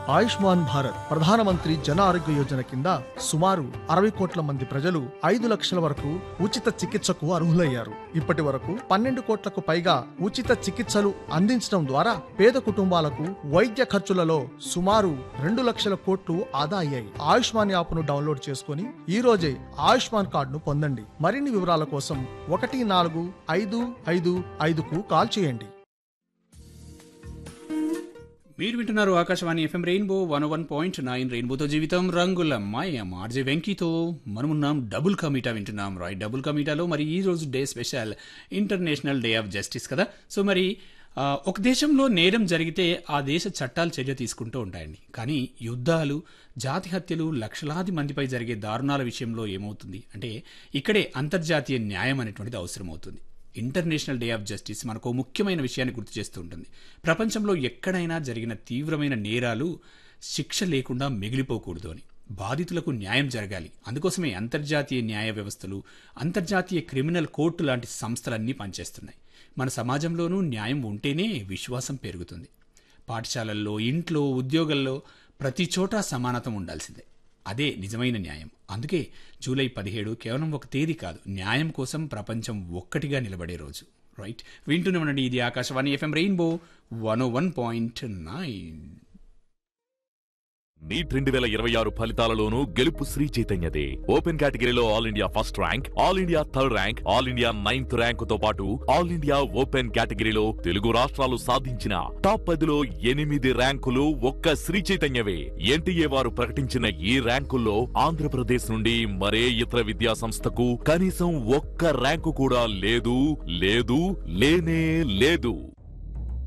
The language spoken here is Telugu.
ఆయుష్మాన్ భారత్ ప్రధానమంత్రి జన ఆరోగ్య యోజన కింద సుమారు అరవై కోట్ల మంది ప్రజలు ఐదు లక్షల వరకు ఉచిత చికిత్సకు అర్హులయ్యారు ఇప్పటి వరకు పన్నెండు కోట్లకు పైగా ఉచిత చికిత్సలు అందించడం ద్వారా పేద కుటుంబాలకు వైద్య ఖర్చులలో సుమారు రెండు లక్షల కోట్లు ఆదా అయ్యాయి ఆయుష్మాన్ యాప్ను డౌన్లోడ్ చేసుకుని ఈ రోజే ఆయుష్మాన్ కార్డును పొందండి మరిన్ని వివరాల కోసం ఒకటి నాలుగు ఐదు ఐదు ఐదుకు కాల్ చేయండి మీరు వింటున్నారు Akashvani FM rainbow one one point nine రెయిన్బోతో జీవితం రంగుల మాయం ఆర్జే వెంకీతో మనమున్నాం డబుల్ కమీటా వింటున్నాం రైట్ డబుల్ కమీటాలో మరి ఈ రోజు day special international day of justice కదా సో మరి ఆ, ఒక దేశంలో నేరం జరిగితే ఆ దేశ చట్టాలు చర్య తీసుకుంటూ ఉంటాయండి కానీ యుద్ధాలు జాతి హత్యలు లక్షలాది మందిపై జరిగే దారుణాల విషయంలో ఏమవుతుంది అంటే ఇక్కడే అంతర్జాతీయ న్యాయం అనేటువంటిది అవసరం అవుతుంది ఇంటర్నేషనల్ డే ఆఫ్ జస్టిస్ మనకు ఓ ముఖ్యమైన విషయాన్ని గుర్తు చేస్తూ ఉంటుంది ప్రపంచంలో ఎక్కడైనా జరిగిన తీవ్రమైన నేరాలు శిక్ష లేకుండా మిగిలిపోకూడదు అని బాధితులకు న్యాయం జరగాలి అందుకోసమే అంతర్జాతీయ న్యాయ వ్యవస్థలు అంతర్జాతీయ క్రిమినల్ కోర్టు లాంటి సంస్థలన్నీ పనిచేస్తున్నాయి మన సమాజంలోనూ న్యాయం ఉంటేనే విశ్వాసం పెరుగుతుంది పాఠశాలల్లో ఇంట్లో ఉద్యోగాల్లో ప్రతి చోట సమానత్వం ఉండాల్సిందే అదే నిజమైన న్యాయం అందుకే జూలై పదిహేడు కేవలం ఒక తేదీ కాదు న్యాయం కోసం ప్రపంచం ఒక్కటిగా నిలబడే రోజు రైట్ వింటూనే ఉండండి ఇది Akashvani FM rainbow one one point nine NEET రెండు వేల ఇరవై ఆరు ఫలితాలలోనూ గెలుపు శ్రీ చైతన్యదే ఓపెన్ కేటగిరీలో all India first rank all India third rank all India ninth rank తో పాటు ఆల్ ఇండియా ఓపెన్ కేటగిరీలో తెలుగు రాష్ట్రాలు సాధించిన టాప్ పదిలో ఎనిమిది ర్యాంకులు ఒక్క శ్రీ చైతన్యవే ఎన్టీఏ వారు ప్రకటించిన ఈ ర్యాంకుల్లో ఆంధ్రప్రదేశ్ నుండి మరే ఇతర విద్యా సంస్థకు కనీసం ఒక్క ర్యాంకు కూడా లేదు లేదు లేనే లేదు